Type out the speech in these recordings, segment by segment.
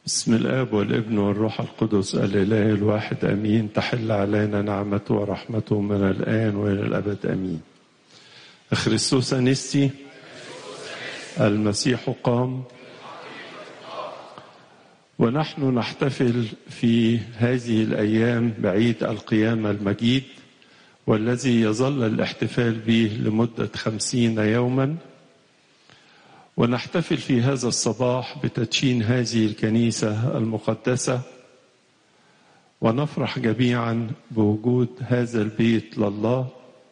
بسم الاب والابن والروح القدس الاله الواحد امين تحل علينا نعمته ورحمته من الان والى الابد امين خريستوس انستي المسيح قام ونحن نحتفل في هذه الايام بعيد القيامه المجيد والذي يظل الاحتفال به لمده خمسين يوما ونحتفل في هذا الصباح بتدشين هذه الكنيسه المقدسه ونفرح جميعا بوجود هذا البيت لله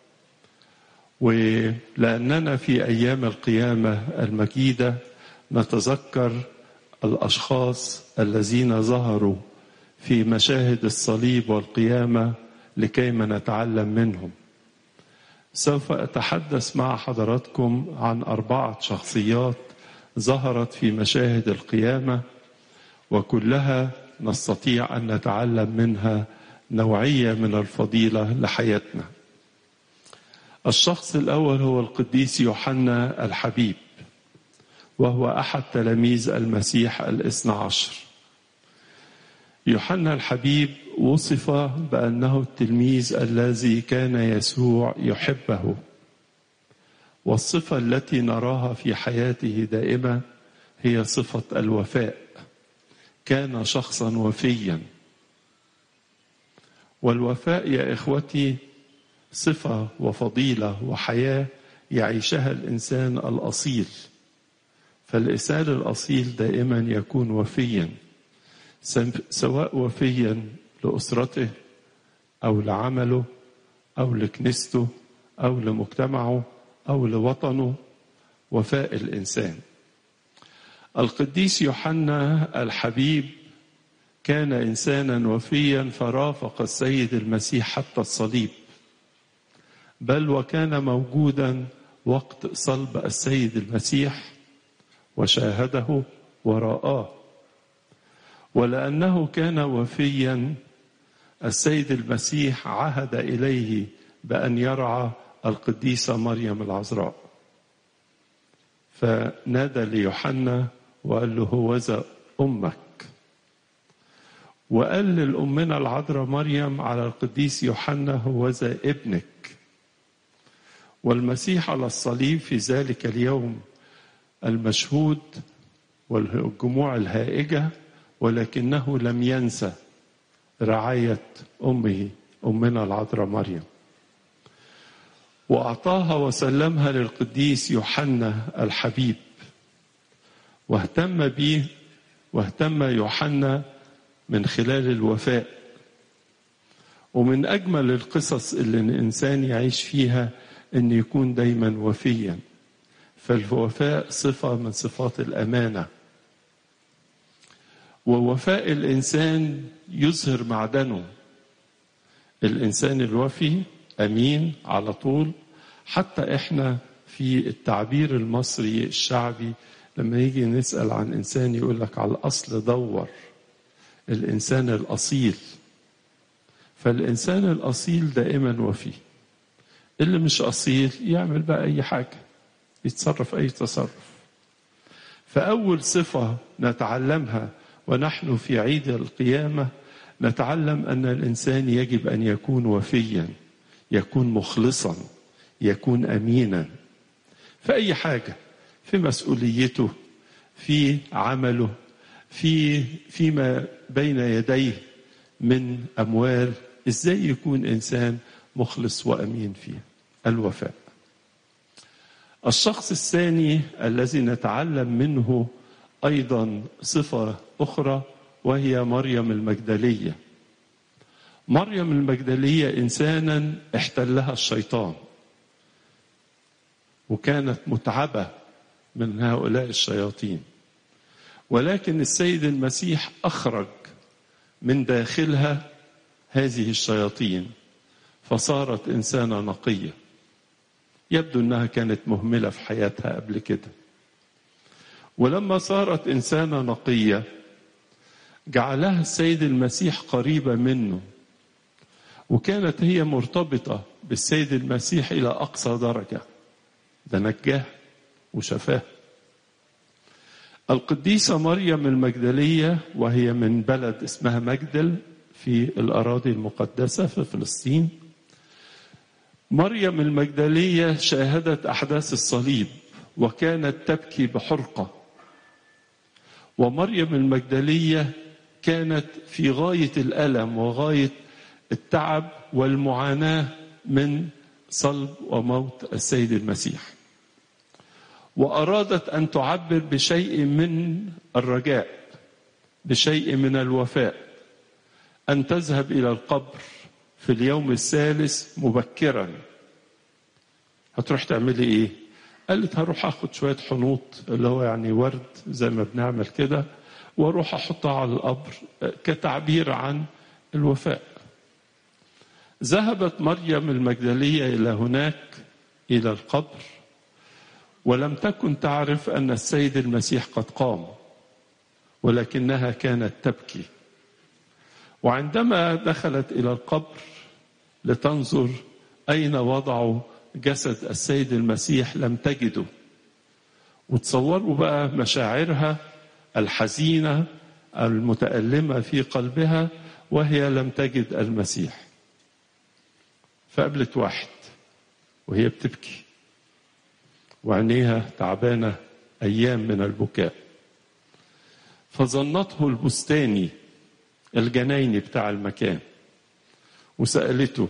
ولاننا في ايام القيامه المجيده نتذكر الاشخاص الذين ظهروا في مشاهد الصليب والقيامه لكيما نتعلم منهم سوف اتحدث مع حضراتكم عن اربعه شخصيات ظهرت في مشاهد القيامه وكلها نستطيع ان نتعلم منها نوعيه من الفضيله لحياتنا الشخص الاول هو القديس يوحنا الحبيب وهو احد تلاميذ المسيح الاثنى عشر يوحنا الحبيب وصف بانه التلميذ الذي كان يسوع يحبه والصفه التي نراها في حياته دائما هي صفه الوفاء كان شخصا وفيا والوفاء يا اخوتي صفه وفضيله وحياه يعيشها الانسان الاصيل فالانسان الاصيل دائما يكون وفيا سواء وفيا لاسرته او لعمله او لكنيسته او لمجتمعه او لوطنه وفاء الانسان القديس يوحنا الحبيب كان انسانا وفيا فرافق السيد المسيح حتى الصليب بل وكان موجودا وقت صلب السيد المسيح وشاهده ورآه ولأنه كان وفيا السيد المسيح عهد إليه بأن يرعى القديسة مريم العذراء فنادى ليوحنا وقال له هوذا أمك وقال للأمنا العذراء مريم على القديس يوحنا هوذا ابنك والمسيح على الصليب في ذلك اليوم المشهود والجموع الهائجة ولكنه لم ينسى رعاية أمه أمنا العذراء مريم وأعطاها وسلمها للقديس يوحنا الحبيب واهتم به واهتم يوحنا من خلال الوفاء ومن أجمل القصص اللي الإنسان يعيش فيها أن يكون دايما وفيا فالوفاء صفة من صفات الأمانة ووفاء الإنسان يظهر معدنه الإنسان الوفي أمين على طول حتى إحنا في التعبير المصري الشعبي لما يجي نسأل عن إنسان يقول لك على الأصل دور الإنسان الأصيل فالإنسان الأصيل دائما وفي اللي مش أصيل يعمل بقى أي حاجة يتصرف أي تصرف فأول صفة نتعلمها ونحن في عيد القيامة نتعلم أن الإنسان يجب أن يكون وفيا يكون مخلصا يكون أمينا في أي حاجة في مسؤوليته في عمله في فيما بين يديه من أموال إزاي يكون إنسان مخلص وأمين فيه الوفاء الشخص الثاني الذي نتعلم منه ايضا صفه اخرى وهي مريم المجدليه مريم المجدليه انسانا احتلها الشيطان وكانت متعبه من هؤلاء الشياطين ولكن السيد المسيح اخرج من داخلها هذه الشياطين فصارت انسانه نقيه يبدو انها كانت مهمله في حياتها قبل كده ولما صارت انسانه نقيه جعلها السيد المسيح قريبه منه وكانت هي مرتبطه بالسيد المسيح الى اقصى درجه ده نجاه وشفاه القديسة مريم المجدلية وهي من بلد اسمها مجدل في الأراضي المقدسة في فلسطين مريم المجدلية شاهدت أحداث الصليب وكانت تبكي بحرقة ومريم المجدلية كانت في غاية الألم وغاية التعب والمعاناة من صلب وموت السيد المسيح وأرادت أن تعبر بشيء من الرجاء بشيء من الوفاء أن تذهب إلى القبر في اليوم الثالث مبكرا هتروح تعملي إيه؟ قالت هروح أخد شوية حنوط اللي هو يعني ورد زي ما بنعمل كده واروح احطها على القبر كتعبير عن الوفاء ذهبت مريم المجدليه الى هناك الى القبر ولم تكن تعرف ان السيد المسيح قد قام ولكنها كانت تبكي وعندما دخلت الى القبر لتنظر اين وضعوا جسد السيد المسيح لم تجده وتصوروا بقى مشاعرها الحزينه المتالمه في قلبها وهي لم تجد المسيح فقابلت واحد وهي بتبكي وعينيها تعبانه ايام من البكاء فظنته البستاني الجنايني بتاع المكان وسالته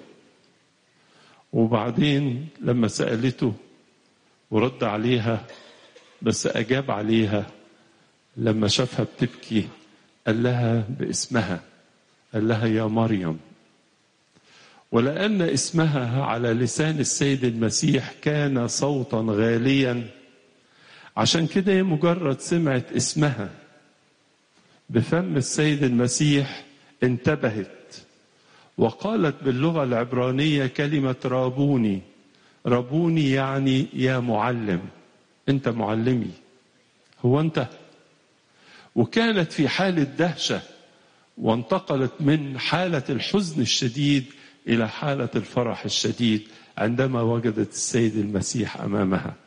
وبعدين لما سالته ورد عليها بس اجاب عليها لما شافها بتبكي قال لها باسمها قال لها يا مريم ولأن اسمها على لسان السيد المسيح كان صوتا غاليا عشان كده هي مجرد سمعت اسمها بفم السيد المسيح انتبهت وقالت باللغة العبرانية كلمة رابوني رابوني يعني يا معلم انت معلمي هو انت وكانت في حالة دهشة وانتقلت من حالة الحزن الشديد إلى حالة الفرح الشديد عندما وجدت السيد المسيح أمامها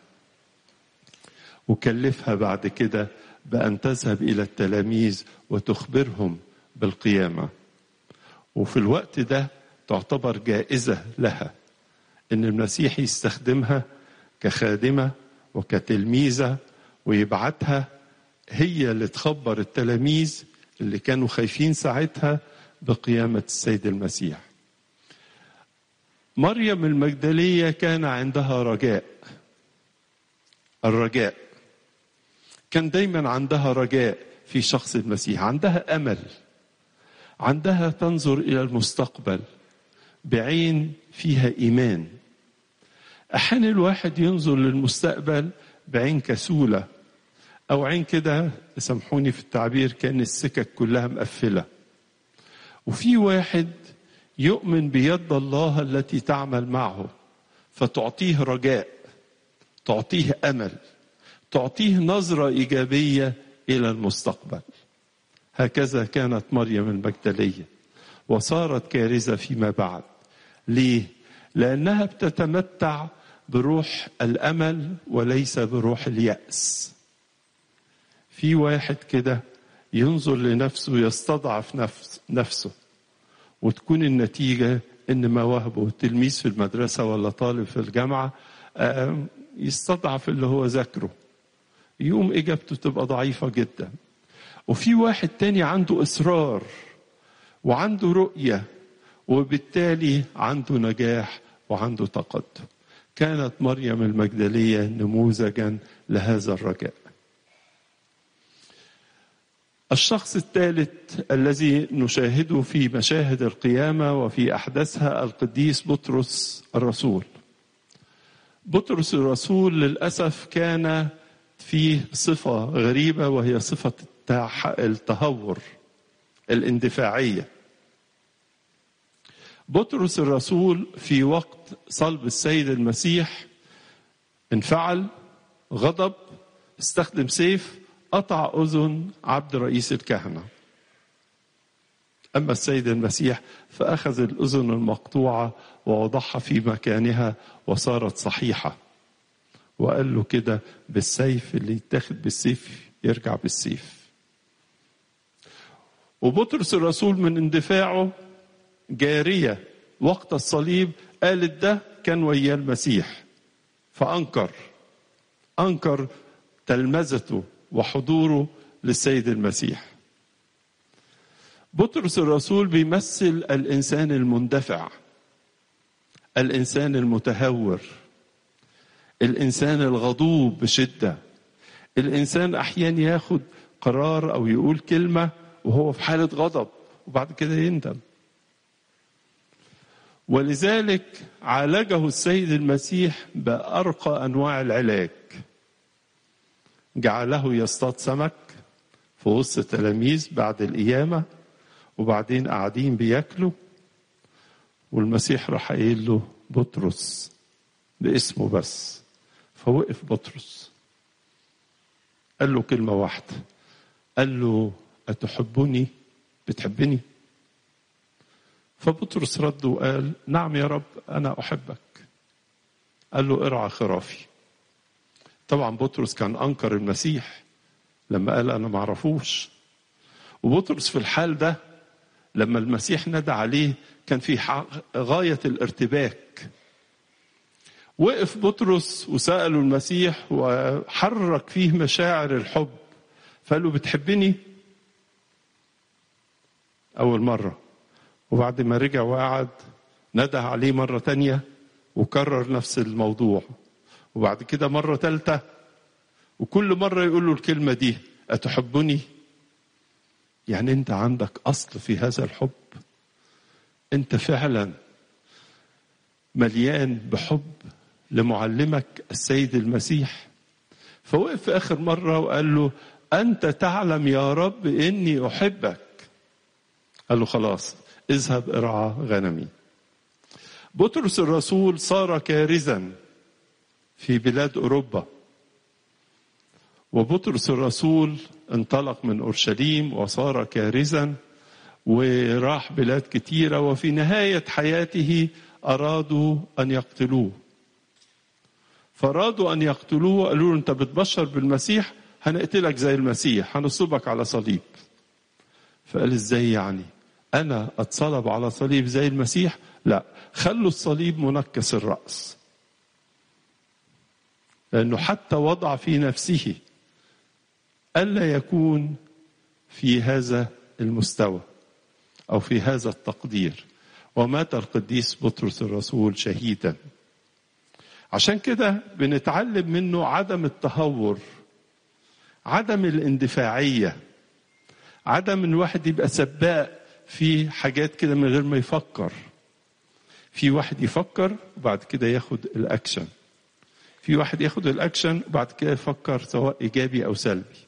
وكلفها بعد كده بأن تذهب إلى التلاميذ وتخبرهم بالقيامة وفي الوقت ده تعتبر جائزة لها إن المسيح يستخدمها كخادمة وكتلميذة ويبعتها هي اللي تخبر التلاميذ اللي كانوا خايفين ساعتها بقيامة السيد المسيح مريم المجدلية كان عندها رجاء الرجاء كان دايما عندها رجاء في شخص المسيح عندها أمل عندها تنظر إلى المستقبل بعين فيها إيمان أحيانا الواحد ينظر للمستقبل بعين كسولة أو عين كده سامحوني في التعبير كأن السكك كلها مقفلة وفي واحد يؤمن بيد الله التي تعمل معه فتعطيه رجاء تعطيه امل تعطيه نظره ايجابيه الى المستقبل هكذا كانت مريم المجدليه وصارت كارثه فيما بعد ليه لانها بتتمتع بروح الامل وليس بروح الياس في واحد كده ينظر لنفسه يستضعف نفس نفسه وتكون النتيجة إن مواهبه تلميذ في المدرسة ولا طالب في الجامعة يستضعف اللي هو ذاكره يقوم إجابته تبقى ضعيفة جدا وفي واحد تاني عنده إصرار وعنده رؤية وبالتالي عنده نجاح وعنده تقدم كانت مريم المجدلية نموذجا لهذا الرجاء الشخص الثالث الذي نشاهده في مشاهد القيامه وفي احداثها القديس بطرس الرسول. بطرس الرسول للاسف كان فيه صفه غريبه وهي صفه التهور الاندفاعيه. بطرس الرسول في وقت صلب السيد المسيح انفعل غضب استخدم سيف قطع اذن عبد رئيس الكهنه اما السيد المسيح فاخذ الاذن المقطوعه ووضعها في مكانها وصارت صحيحه وقال له كده بالسيف اللي يتاخد بالسيف يرجع بالسيف وبطرس الرسول من اندفاعه جارية وقت الصليب قالت ده كان وياه المسيح فأنكر أنكر تلمذته وحضوره للسيد المسيح بطرس الرسول بيمثل الإنسان المندفع الإنسان المتهور الإنسان الغضوب بشدة الإنسان أحيانا ياخد قرار أو يقول كلمة وهو في حالة غضب وبعد كده يندم ولذلك عالجه السيد المسيح بأرقى أنواع العلاج جعله يصطاد سمك في وسط التلاميذ بعد القيامة وبعدين قاعدين بياكلوا والمسيح راح قايل له بطرس باسمه بس فوقف بطرس قال له كلمة واحدة قال له أتحبني بتحبني فبطرس رد وقال نعم يا رب أنا أحبك قال له ارعى خرافي طبعا بطرس كان أنكر المسيح لما قال أنا معرفوش وبطرس في الحال ده لما المسيح ندى عليه كان في غاية الارتباك وقف بطرس وسأله المسيح وحرك فيه مشاعر الحب فقال له بتحبني أول مرة وبعد ما رجع وقعد ندى عليه مرة تانية وكرر نفس الموضوع وبعد كده مرة تالتة وكل مرة يقول له الكلمة دي أتحبني يعني أنت عندك أصل في هذا الحب أنت فعلا مليان بحب لمعلمك السيد المسيح فوقف في آخر مرة وقال له أنت تعلم يا رب إني أحبك قال له خلاص اذهب ارعى غنمي بطرس الرسول صار كارزا في بلاد اوروبا وبطرس الرسول انطلق من اورشليم وصار كارزا وراح بلاد كتيره وفي نهايه حياته ارادوا ان يقتلوه فارادوا ان يقتلوه قالوا له انت بتبشر بالمسيح هنقتلك زي المسيح هنصلبك على صليب فقال ازاي يعني انا اتصلب على صليب زي المسيح لا خلوا الصليب منكس الراس لانه حتى وضع في نفسه الا يكون في هذا المستوى او في هذا التقدير ومات القديس بطرس الرسول شهيدا عشان كده بنتعلم منه عدم التهور عدم الاندفاعيه عدم ان الواحد يبقى سباق في حاجات كده من غير ما يفكر في واحد يفكر وبعد كده ياخد الاكشن في واحد ياخد الاكشن وبعد كده يفكر سواء ايجابي او سلبي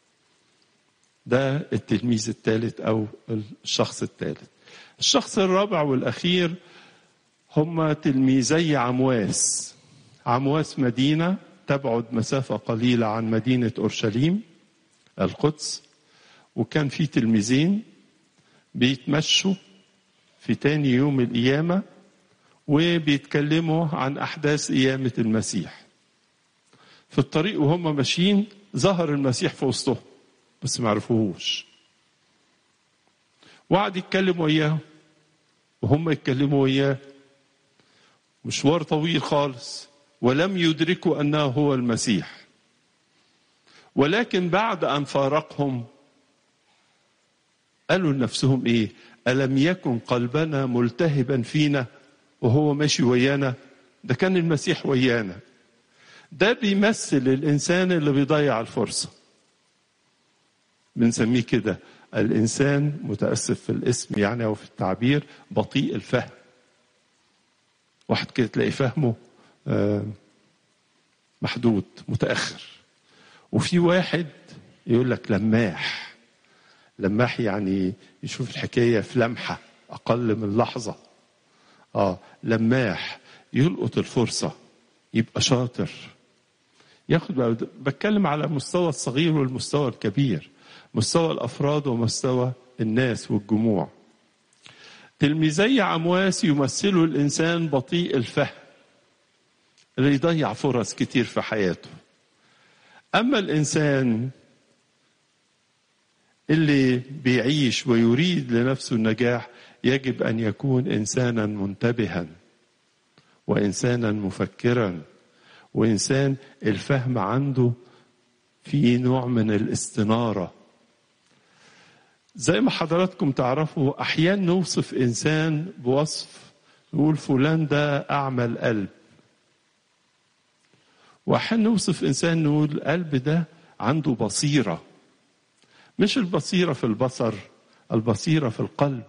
ده التلميذ الثالث او الشخص الثالث الشخص الرابع والاخير هم تلميذي عمواس عمواس مدينه تبعد مسافه قليله عن مدينه اورشليم القدس وكان في تلميذين بيتمشوا في تاني يوم القيامة وبيتكلموا عن أحداث قيامة المسيح في الطريق وهم ماشيين ظهر المسيح في وسطهم بس ما عرفوهوش وقعد يتكلم وياهم وهم يتكلموا وياه مشوار طويل خالص ولم يدركوا أنه هو المسيح ولكن بعد أن فارقهم قالوا لنفسهم ايه الم يكن قلبنا ملتهبا فينا وهو ماشي ويانا ده كان المسيح ويانا ده بيمثل الانسان اللي بيضيع الفرصه بنسميه كده الانسان متاسف في الاسم يعني او في التعبير بطيء الفهم واحد كده تلاقي فهمه محدود متاخر وفي واحد يقول لك لماح لماح يعني يشوف الحكاية في لمحة أقل من لحظة آه لماح يلقط الفرصة يبقى شاطر ياخد بتكلم على مستوى الصغير والمستوى الكبير مستوى الأفراد ومستوى الناس والجموع تلميذي عمواس يمثلوا الإنسان بطيء الفهم اللي يضيع فرص كتير في حياته أما الإنسان اللي بيعيش ويريد لنفسه النجاح يجب ان يكون انسانا منتبها وانسانا مفكرا وانسان الفهم عنده في نوع من الاستناره زي ما حضراتكم تعرفوا احيانا نوصف انسان بوصف نقول فلان ده اعمى القلب واحيانا نوصف انسان نقول القلب ده عنده بصيره مش البصيره في البصر البصيره في القلب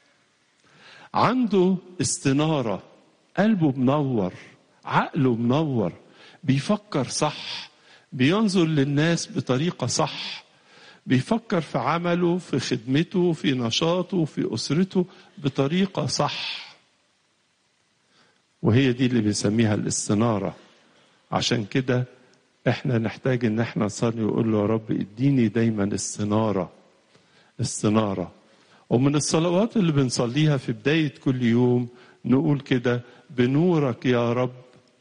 عنده استناره قلبه منور عقله منور بيفكر صح بينظر للناس بطريقه صح بيفكر في عمله في خدمته في نشاطه في اسرته بطريقه صح وهي دي اللي بنسميها الاستناره عشان كده احنا نحتاج ان احنا نصلي ونقول له يا رب اديني دايما استناره استناره ومن الصلوات اللي بنصليها في بدايه كل يوم نقول كده بنورك يا رب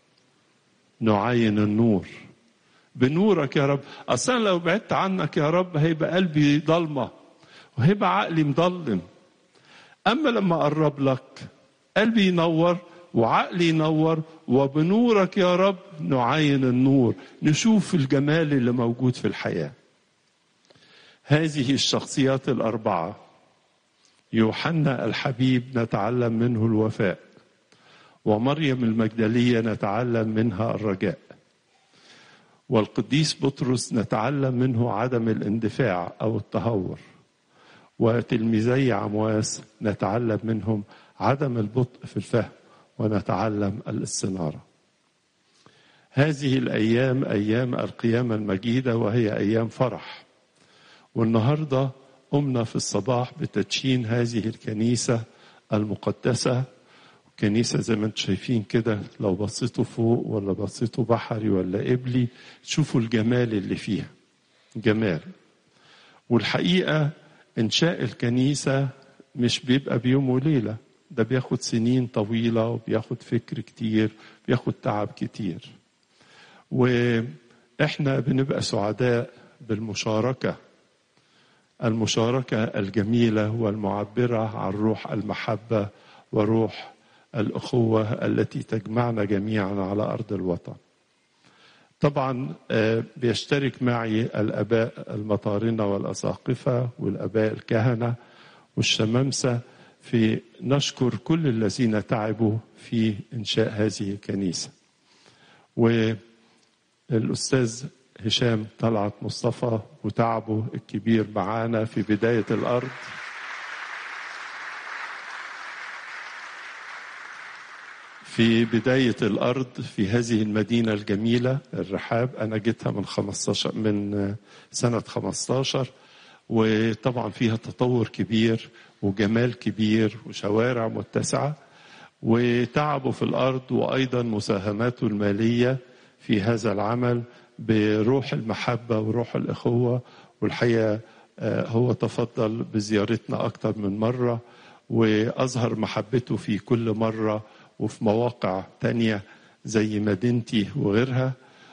نعين النور بنورك يا رب اصلا لو بعدت عنك يا رب هيبقى قلبي ضلمه وهيبقى عقلي مضلم اما لما اقرب لك قلبي ينور وعقلي ينور وبنورك يا رب نعاين النور نشوف الجمال اللي موجود في الحياه هذه الشخصيات الاربعه يوحنا الحبيب نتعلم منه الوفاء ومريم المجدليه نتعلم منها الرجاء والقديس بطرس نتعلم منه عدم الاندفاع او التهور وتلميذي عمواس نتعلم منهم عدم البطء في الفهم ونتعلم الاستناره هذه الايام ايام القيامه المجيده وهي ايام فرح والنهارده قمنا في الصباح بتدشين هذه الكنيسه المقدسه كنيسة زي ما انتم شايفين كده لو بصيتوا فوق ولا بصيتوا بحري ولا قبلي تشوفوا الجمال اللي فيها جمال والحقيقة إنشاء الكنيسة مش بيبقى بيوم وليلة ده بياخد سنين طويلة وبياخد فكر كتير بياخد تعب كتير وإحنا بنبقى سعداء بالمشاركة المشاركة الجميلة والمعبرة عن روح المحبة وروح الأخوة التي تجمعنا جميعا على أرض الوطن طبعا بيشترك معي الآباء المطارنة والأساقفة والآباء الكهنة والشمامسة في نشكر كل الذين تعبوا في إنشاء هذه الكنيسة والأستاذ هشام طلعت مصطفى وتعبه الكبير معانا في بداية الأرض في بداية الأرض في هذه المدينة الجميلة الرحاب أنا جيتها من 15 من سنة 15 وطبعا فيها تطور كبير وجمال كبير وشوارع متسعة وتعبه في الأرض وأيضا مساهماته المالية في هذا العمل بروح المحبة وروح الإخوة والحقيقة هو تفضل بزيارتنا أكثر من مرة وأظهر محبته في كل مرة وفي مواقع تانية زي مدينتي وغيرها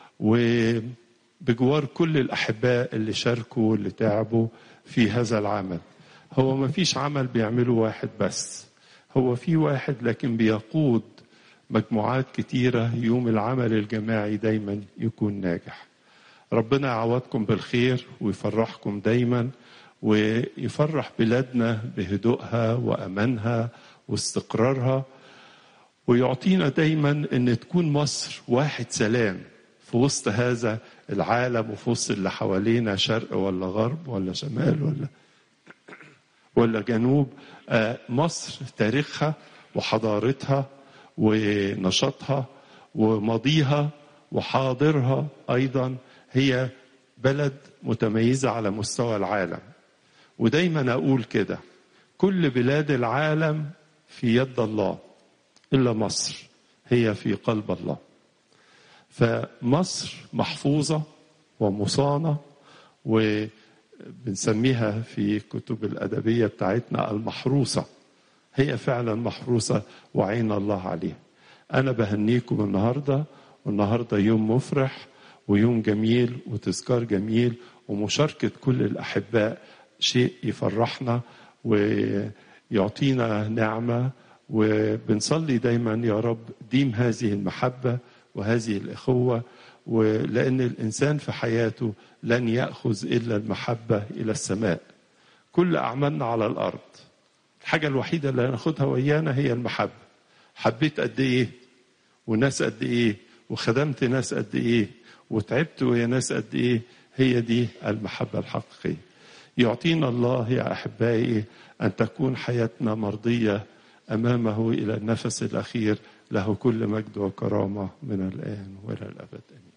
وبجوار كل الأحباء اللي شاركوا واللي تعبوا في هذا العمل هو ما فيش عمل بيعمله واحد بس هو في واحد لكن بيقود مجموعات كتيرة يوم العمل الجماعي دايما يكون ناجح ربنا يعوضكم بالخير ويفرحكم دايما ويفرح بلادنا بهدوءها وأمانها واستقرارها ويعطينا دايما ان تكون مصر واحد سلام في وسط هذا العالم وفي وسط اللي حوالينا شرق ولا غرب ولا شمال ولا ولا جنوب مصر تاريخها وحضارتها ونشاطها وماضيها وحاضرها ايضا هي بلد متميزه على مستوى العالم ودايما اقول كده كل بلاد العالم في يد الله الا مصر هي في قلب الله فمصر محفوظه ومصانه وبنسميها في كتب الادبيه بتاعتنا المحروسه هي فعلا محروسه وعين الله عليها انا بهنيكم النهارده والنهارده يوم مفرح ويوم جميل وتذكار جميل ومشاركه كل الاحباء شيء يفرحنا ويعطينا نعمة وبنصلي دايما يا رب ديم هذه المحبة وهذه الإخوة ولأن الإنسان في حياته لن يأخذ إلا المحبة إلى السماء كل أعمالنا على الأرض الحاجة الوحيدة اللي هناخدها ويانا هي المحبة حبيت قد إيه وناس قد إيه وخدمت ناس قد إيه وتعبت ويا ناس قد إيه هي دي المحبة الحقيقية يعطينا الله يا أحبائي أن تكون حياتنا مرضية أمامه إلى النفس الأخير له كل مجد وكرامة من الآن وإلى الأبد آمين